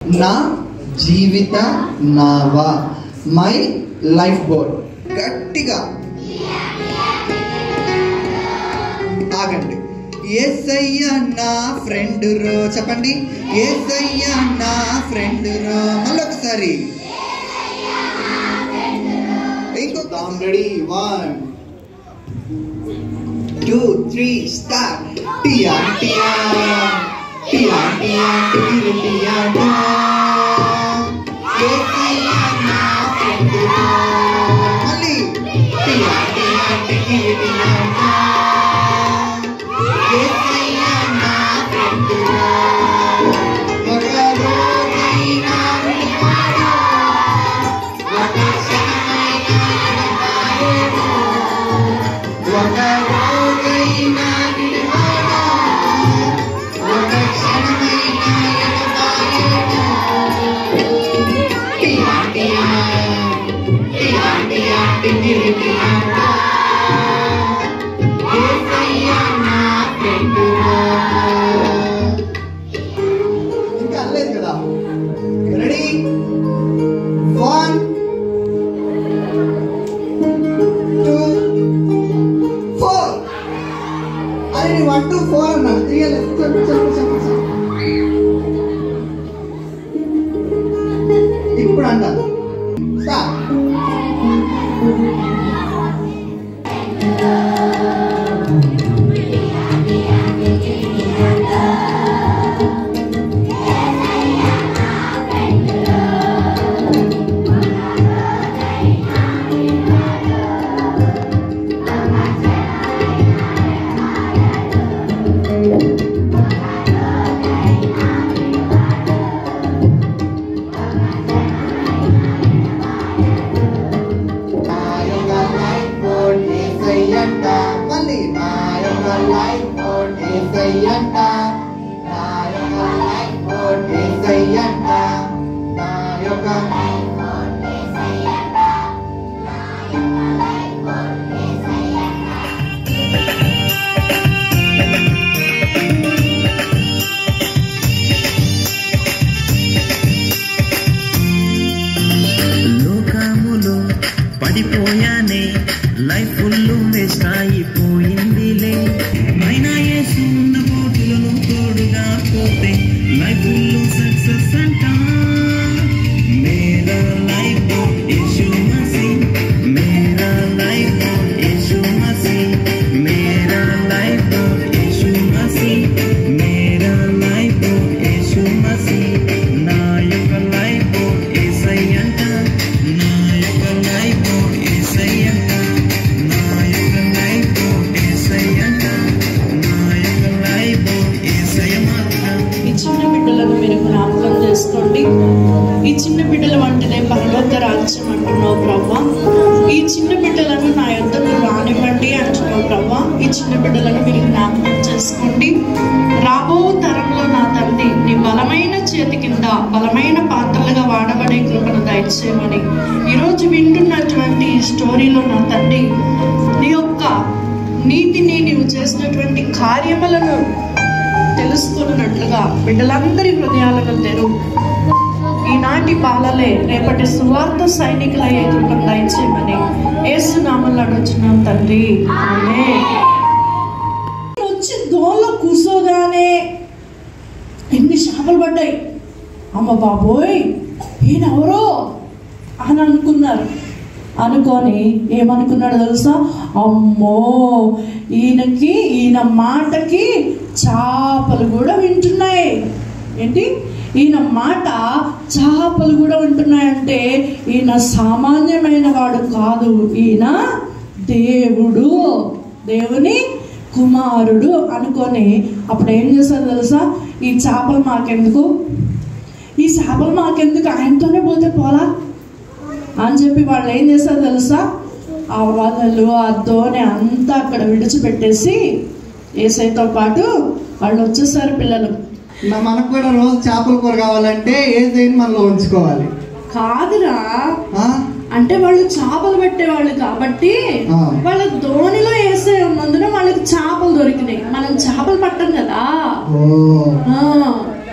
నా జీవిత నావా my life boat గట్టిగా ఆగండి ఏసయ్య నా ఫ్రెండ్ రో చెప్పండి ఏసయ్య నా ఫ్రెండ్ రో మళ్ళీ ఒకసారి ఇంకొక ready one two three start టియా టియా టియా టియా టికిరి టియా టా. ఏసయ్య నా friend రా. మళ్ళీ టియా టియా టికిరి టియా టా. ఏసయ్య నా friend రా. ఒక రోజైనా విడిపాడు. ఒక క్షణమైనా ఎడబాయడు. ఒక రోజైనా విడిపాడు. ఒక క్షణమైనా ఎడబాయడు. టియా టియా, టియా టియా టికిరి టియా టా. ఏసయ్య నా friend రా. ఇంకా అనలేదు కదా రెడీ వన్ టూ ఫోర్ అరే వన్ టూ ఫోర్ అన్నా త్రీ చెప్పు చెప్పు చెప్పు చెప్పు ఇప్పుడు అంట స్టార్ట్ నా యొక్క లైఫ్ బోట్ ఏసయ్యంట మళ్ళీ నా యొక్క లైఫ్ బోట్ ఏసయ్యంట నా యొక్క లైఫ్ బోట్ ఏసయ్యంట నా యొక్క లైఫ్ బోట్ ఏసయ్యంట నా యొక్క లైఫ్ బోట్ ఏసయ్యంట లోకములో పడిపోయానే లైఫ్ ఫుల్ వేస్ట్ అయిపోయిందిలే అయినా ఏసున్న పోటులను తోడుగా పోతే లైఫ్ ఫుల్ సక్సెస్ అంట మేరా లైఫ్ యేసు మసీ మేరా లైఫ్ యేసు మసీ మేరా లైఫ్ యేసు మసీ మేరా లైఫ్ యేసు మసీ నా యొక్క లైఫ్ ఏసయ్యంట నా యొక్క లైఫ్ ఏసయ్యంట నా యొక్క లైఫ్ ఏసయ్యంట నా యొక్క లైఫ్ ఏసయ్య మాత్రం ఈ చిన్న బిడ్డలను మీరు జ్ఞాపకం చేసుకోండి ఈ చిన్న బిడ్డల వంటనే పరలోక రాజ్యం అంటున్నావు ప్రభా ఈ చిన్న బిడ్డలను నా యొద్దకు రానివ్వండి అంటున్నావు ప్రభా ఈ చిన్న బిడ్డలను మీరు జ్ఞాపకం చేసుకోండి రాబో తరంలో నా తండ్రి నీ బలమైన చేతి కింద బలమైన పాత్రలుగా వాడబడే కృపను దయచేయమని ఈరోజు వింటున్నటువంటి ఈ స్టోరీలో నా తండ్రి నీ యొక్క నీతిని నీవు చేసినటువంటి కార్యములను తెలుసుకున్నట్లుగా బిడ్డలందరి హృదయాలను తెరు ఈనాటి బాలలే రేపటి సువార్త సైనికులయ్యే కృపను దయచేయమని ఏసునామలు అడుగుచున్నాం తండ్రి ఆమేన్. వచ్చి దోల్లో కూర్చోగానే ఎన్ని చేపలు పడ్డాయి అమ్మ బాబోయ్ ఈయనెవరో అని అనుకున్నారు అనుకొని ఏమనుకున్నాడు తెలుసా అమ్మో ఈయనకి ఈయన మాటకి చేపలు కూడా వింటున్నాయి ఏంటి ఈయన మాట చేపలు కూడా వింటున్నాయంటే ఈయన సామాన్యమైన వాడు కాదు ఈయన దేవుడు దేవుని కుమారుడు అనుకొని అప్పుడు ఏం చేశారు తెలుసా ఈ చేపలు మాకెందుకు ఈ చేపలు మాకెందుకు ఆయనతోనే పోతే పోలా అని చెప్పి వాళ్ళు ఏం చేశారు తెలుసా ఆ వలలు ఆ దోణి అంతా అక్కడ విడిచిపెట్టేసి ఏసైతో పాటు వాళ్ళు వచ్చేసారు పిల్లలు నా మనకు కూడా రోజు చేపల కూర కావాలంటే ఏదైనా మనలో ఉంచుకోవాలి కాదురా ఆ? అంటే వాళ్ళు చేపలు పెట్టేవాళ్ళు కాబట్టి ఆ. వాళ్ళ దోణిలో వేసే ఉన్నందున వాళ్ళకి చేపలు దొరికినాయి మనం చేపలు పట్టం కదా ఓ ఆ,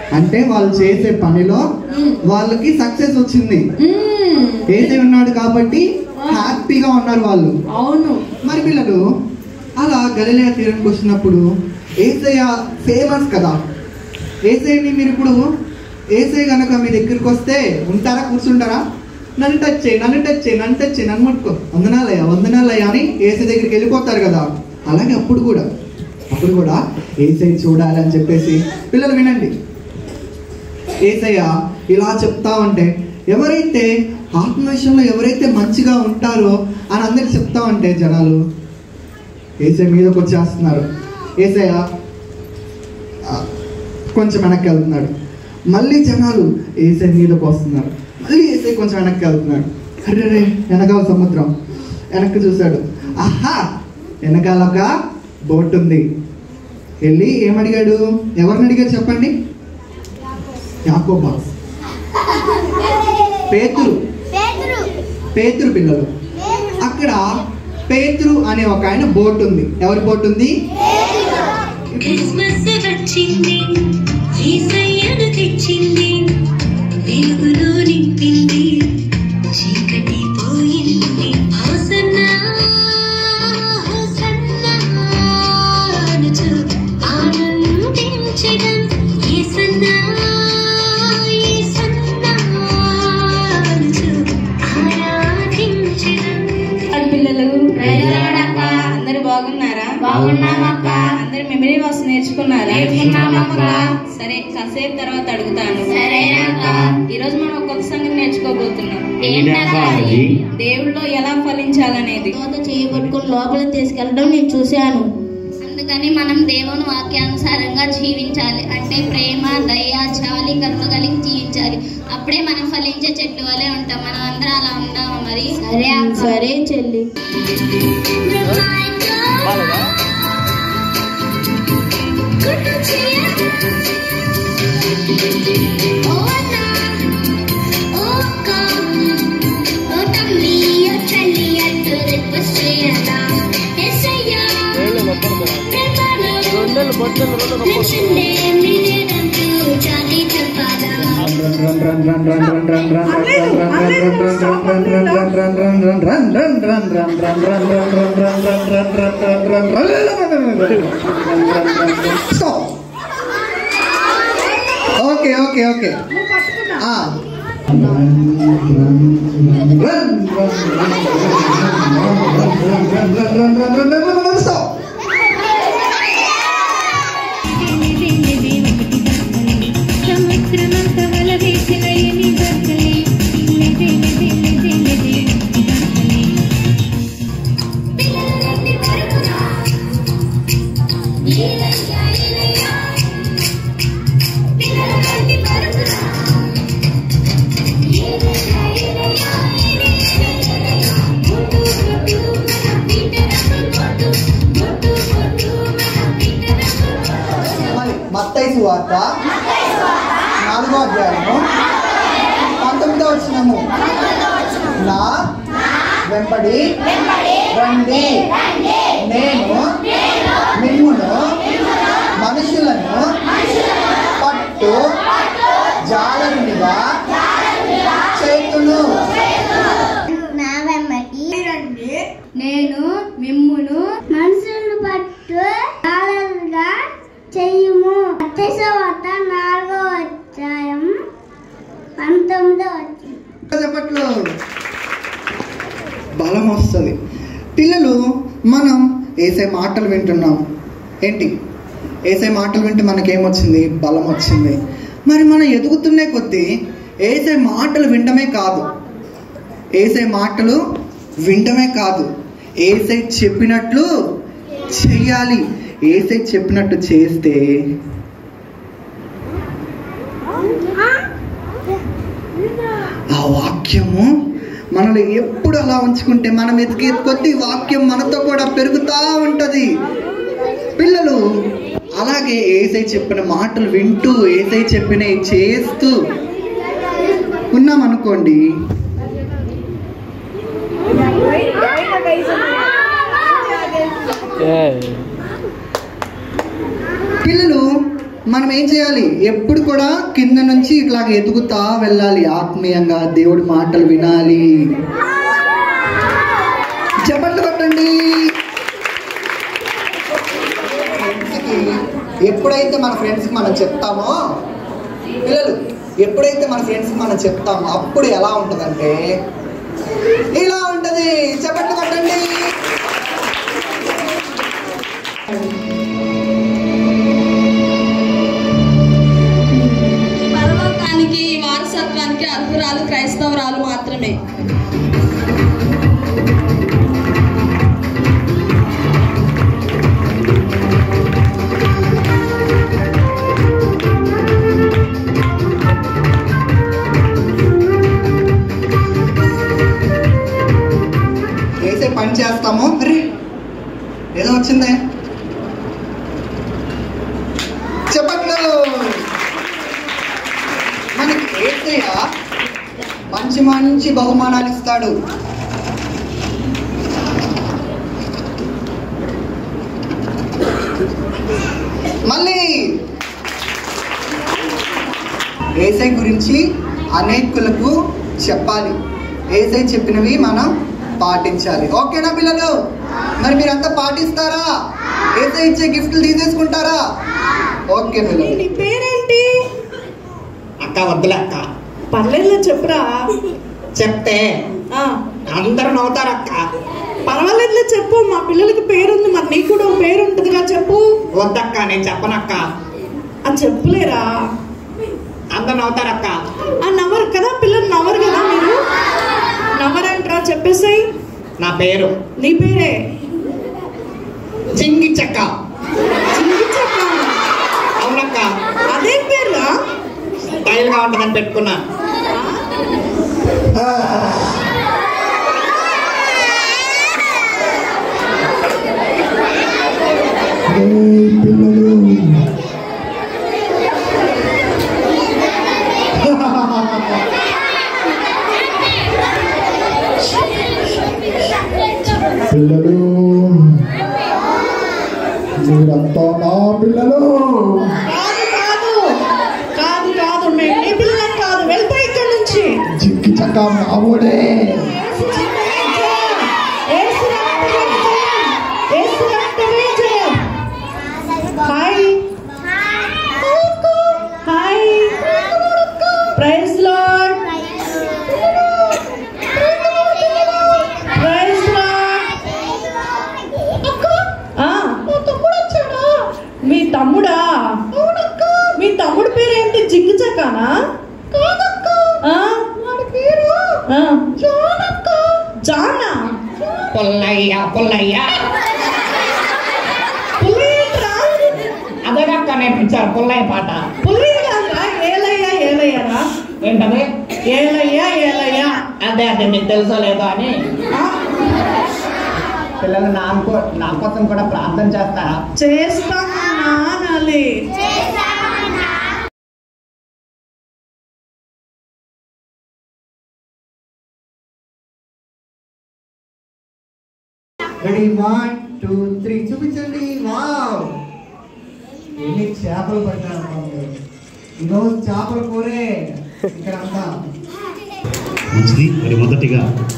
అంటే వాళ్ళు చేసే పనిలో వాళ్ళకి సక్సెస్ వచ్చింది మ్మ్. ఏసై ఉన్నాడు కాబట్టి హ్యాపీగా ఉన్నారు వాళ్ళు అవును మరి పిల్లలు అలా గలిలయ తీరానికి వచ్చినప్పుడు ఏసయ్య ఫేమస్ కదా ఏసైని మీరు ఇప్పుడు ఏసై కనుక మీ దగ్గరికి వస్తే ఉంటారా కూర్చుంటారా నన్ను టచ్ చేయి నన్ను టచ్ చేయి నన్ను టచ్ చేయి నన్ను ముట్టుకో వందనాలయ్యా వందనాలయ్యా అని ఏసై దగ్గరికి వెళ్ళిపోతారు కదా అలాగే అప్పుడు కూడా అప్పుడు కూడా ఏసై చూడాలి అని చెప్పేసి పిల్లలు వినండి ఏసయ్య ఇలా చెప్తా ఉంటే ఎవరైతే ఆత్మ విషయంలో ఎవరైతే మంచిగా ఉంటారో అని అందరికి చెప్తా ఉంటే జనాలు ఏసై మీదకి వచ్చేస్తున్నారు ఏసయ్య ఆ, కొంచెం వెనక్కి వెళ్తున్నాడు మళ్ళీ జనాలు ఏసై మీదకి వస్తున్నారు మళ్ళీ ఏసై కొంచెం వెనక్కి వెళ్తున్నాడు అరే రే వెనకాల సముద్రం వెనక్కి చూశాడు ఆహా వెనకాల ఒక బోట్ ఉంది వెళ్ళి ఏమడిగాడు ఎవరిని అడిగారు చెప్పండి యాకోబా పేతురు పేతురు పిల్లలు అక్కడ పేతురు అనే ఒక ఆయన బోట్ ఉంది ఎవరి బోట్ ఉంది క్రిస్మస్ వచ్చింది యేసయ్యను తెచ్చింది వెలుగులో నింపింది చీకటి పోయింది హోసన్నా హోసన్నా అనుచు ఆనందించడం యేసన్నా యేసన్నా అనుచు ఆరాధించడం హాయ్ పిల్లలు అందరు బాగున్నారా బాగున్నామక్క. అందరు మెమరీ వాస్ నేర్చుకున్నారా నేర్చుకున్నామక్క. సరే కాసేపు తర్వాత అడుగుతాను సరేనక్క. ఈ రోజు మనం ఒక్కొక్క సంగతి నేర్చుకోబోతున్నాం ఏంటక్క అది? దేవుళ్ళో ఎలా ఫలించాలనేది తర్వాత చేయబట్టుకుని లోపలికి తీసుకెళ్ళడం నేను చూశాను అందుకని మనం దేవుని వాక్యానుసారంగా జీవించాలి అంటే ప్రేమ దయ జాలి కరుణ కలిగి జీవించాలి అప్పుడే మనం ఫలించే చెట్టు వలె ఉంటాం మనం అందరం అలా ఉందామా మరి సరే సరే చెల్లి ఓకే ఓకే ఓకే మరి మత్తైసు వార్త నాలుగో అధ్యాయము పంతొమ్మిదో వచ్చినము నా వెంబడి రండి నేను మిమ్మును మనుషులను పట్టు జాలరునిగా చేతును నా వెంబడి నేను మిమ్మును మనుషులు పట్టు కాలంగా చెయ్యము అత్యసవాత నాలుగో అధ్యాయం పంతొమ్మిదో వచ్చింది చెప్పట్లు బలం వస్తుంది పిల్లలు మనం ఏసే మాటలు వింటున్నాం ఏంటి ఏసే మాటలు వింటే మనకేమొచ్చింది బలం వచ్చింది మరి మనం ఎదుగుతున్నే కొద్దీ ఏసే మాటలు వినడమే కాదు ఏసే మాటలు వినడమే కాదు ఏసై చెప్పినట్లు చెయ్యాలి ఏసై చెప్పినట్టు చేస్తే ఆ వాక్యము మనల్ని ఎప్పుడు అలా ఉంచుకుంటే మనం ఎతికే కొద్ది వాక్యం మనతో కూడా పెరుగుతూ ఉంటది పిల్లలు అలాగే ఏసై చెప్పిన మాటలు వింటూ ఏసై చెప్పినవి చేస్తూ ఉన్నామనుకోండి పిల్లలు మనం ఏం చేయాలి ఎప్పుడు కూడా కింద నుంచి ఇట్లా ఎదుగుతా వెళ్ళాలి ఆత్మీయంగా దేవుడి మాటలు వినాలి చెప్పండి కొట్టండి ఫ్రెండ్స్కి ఎప్పుడైతే మన ఫ్రెండ్స్కి మనం చెప్తామో పిల్లలు ఎప్పుడైతే మన ఫ్రెండ్స్కి మనం చెప్తామో అప్పుడు ఎలా ఉంటుందంటే ఇలా ఉంటది చెప్పండి కొట్టండి పరలోకానికి ఈ వారసత్వానికి అర్హురాలు క్రైస్తవురాలు మాత్రమే వేసే పని చేస్తాము అరే ఏదో వచ్చిందే చెప్పట్లు మనకి ఏసయ్య మంచి మంచి బహుమానాలు ఇస్తాడు మళ్ళీ ఏసై గురించి అనేకులకు చెప్పాలి ఏసై చెప్పినవి మనం పాటించాలి ఓకేనా పిల్లలు మరి మీరంతా పాటిస్తారా ఏసై ఇచ్చే గిఫ్ట్లు తీసేసుకుంటారా ఓకే పిల్లలు నీ పేరేంటి అక్క వద్దులే అక్క పర్లేదు చెప్పురా చెప్తే ఆ, అందరూ నవ్వుతారు అక్క పర్వాలేదులే చెప్పు మా పిల్లలకి పేరుంది మరి నీకు కూడా ఓ పేరు ఉంటుందిగా చెప్పు వద్దక్క నేను చెప్పనక్క అది చెప్పులేరా అందరు నవ్వుతారక్క ఆ నవ్వరు కదా పిల్లలు నవ్వరు కదా మీరు నవ్వరంటరా చెప్పేసాయి నా పేరు నీ పేరే చింగి చెక్క చింగి చెక్క అవునక్క అదేం పేరురా స్టైల్ గా ఉంటుందని పెట్టుకున్నా పిల్లలు మీరంతా నా పిల్లలు కాదు కాదు కాదు కాదు మేము నీ పిల్లలం కాదు వెళ్ళిపోయి ఇక్కడ నుంచి చిక్కి చక్క మావుడే ఏసు రక్తమే జయం. ఏసు రక్తమే జయం. Hi hi praise lord praise lord ఆ, మీ తమ్ముడా మీ తమ్ముడు పేరు ఏంటి జిగ్గు చక్కానా ఆ? ఆ. జానా పుల్లయ్య పుల్లయ్య పుల్లేంట్రా అదేనక్క నేర్పించారు పుల్లయ్య పాట పుల్లేం కాదురా ఏలయ్య ఏలయ్యరా ఏంటది ఏలయ్య ఏలయ్య అదే అదే మీకు తెలుసో లేదో అని ఆ, పిల్లలు నా కో నా కోసం కూడా ప్రార్థన చేస్తారా చేస్తాను నానాలి రెడీ వన్ టూ త్రీ చూపించండి వావ్ ఎన్ని చేపలు పట్టారు ఈరోజు చేపల కూరే ఇక్కడ అంతా మంచిది మరి మొదటిగా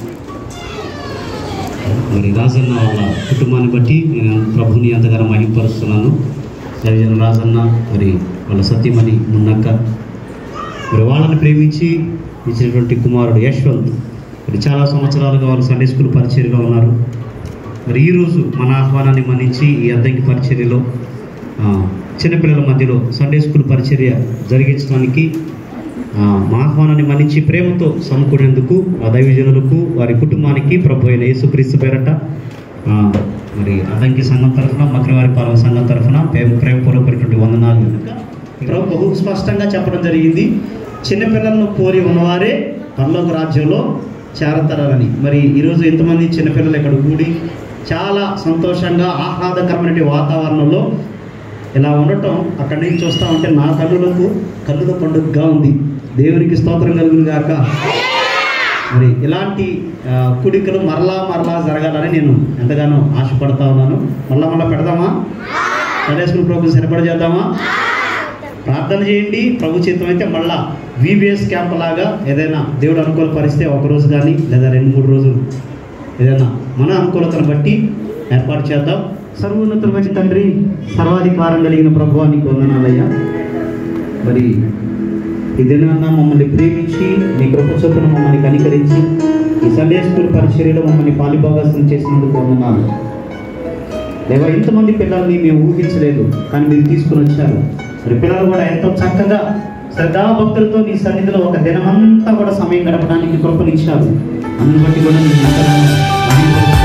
మరి రాజన్న వాళ్ళ కుటుంబాన్ని బట్టి నేను ప్రభుని ఎంతగానో మహింపరుస్తున్నాను దైవజన రాజన్న మరి వాళ్ళ సతీమణి మున్నక్క మరి వాళ్ళని ప్రేమించి ఇచ్చినటువంటి కుమారుడు యశ్వంత్ మరి చాలా సంవత్సరాలుగా వాళ్ళు సండే స్కూల్ పరిచర్యలో ఉన్నారు మరి ఈరోజు మన ఆహ్వానాన్ని మన్నించి ఈ అద్దంకి పరిచర్యలో ఆ, చిన్నపిల్లల మధ్యలో సండే స్కూల్ పరిచర్య జరిగించడానికి ఆ, మా ఆహ్వానాన్ని మన్నించి ప్రేమతో సమకూడేందుకు ఆ దైవజనులకు వారి కుటుంబానికి ప్రభు అయిన యేసుక్రీస్తు పేరట ఆ, మరి అదంకి సంఘం తరఫున మక్రవారి పాలన సంఘం తరఫున ప్రేమ ప్రేమపూర్వకమైనటువంటి వందనాలు ప్రభు బహు స్పష్టంగా చెప్పడం జరిగింది చిన్నపిల్లలను కోరి ఉన్నవారే పరలోక రాజ్యంలో చేరతారని మరి ఈరోజు ఎంతమంది చిన్నపిల్లలు ఇక్కడ కూడి చాలా సంతోషంగా ఆహ్లాదకరమైన వాతావరణంలో ఇలా ఉండటం అక్కడి నుంచి చూస్తా ఉంటే నా కన్నులకు కన్నుల పండుగగా ఉంది దేవునికి స్తోత్రం కలుగును గాక మరి ఇలాంటి ఆ, కుడికలు మరలా మరలా జరగాలని నేను ఎంతగానో ఆశపడతా ఉన్నాను మళ్ళా మళ్ళా పెడదామా సండే స్కూల్ ప్రోగ్రామ్ సరిపడ చేద్దామా ప్రార్థన చేయండి ప్రభు చిత్తం అయితే మళ్ళా విబిఎస్ క్యాంప్ లాగా ఏదైనా దేవుడు అనుకూల పరిస్తే ఒక రోజు కానీ లేదా రెండు మూడు రోజులు ఏదైనా మన అనుకూలతను బట్టి ఏర్పాటు చేద్దాం సర్వోన్నతుల మంచి తండ్రి సర్వాధికారం కలిగిన ప్రభువానికి వందనాలయ్యా మరి ఈ దినాన్న మమ్మల్ని ప్రేమించి మీ కృప చొప్పున మమ్మల్ని కనికరించి ఈ సండే స్కూల్ పరిచర్యలో మమ్మల్ని పాలిభాగస్తం చేసినందుకు వందనాలు లేవా ఇంతమంది పిల్లల్ని మేము ఊహించలేదు కానీ మీరు తీసుకుని వచ్చారు మరి పిల్లలు కూడా ఎంతో చక్కగా శ్రద్ధాభక్తులతో నీ సన్నిధిలో ఒక దినమంతా కూడా సమయం గడపడానికి కృపనిచ్చారు అందుని బట్టి కూడా మీ అందరం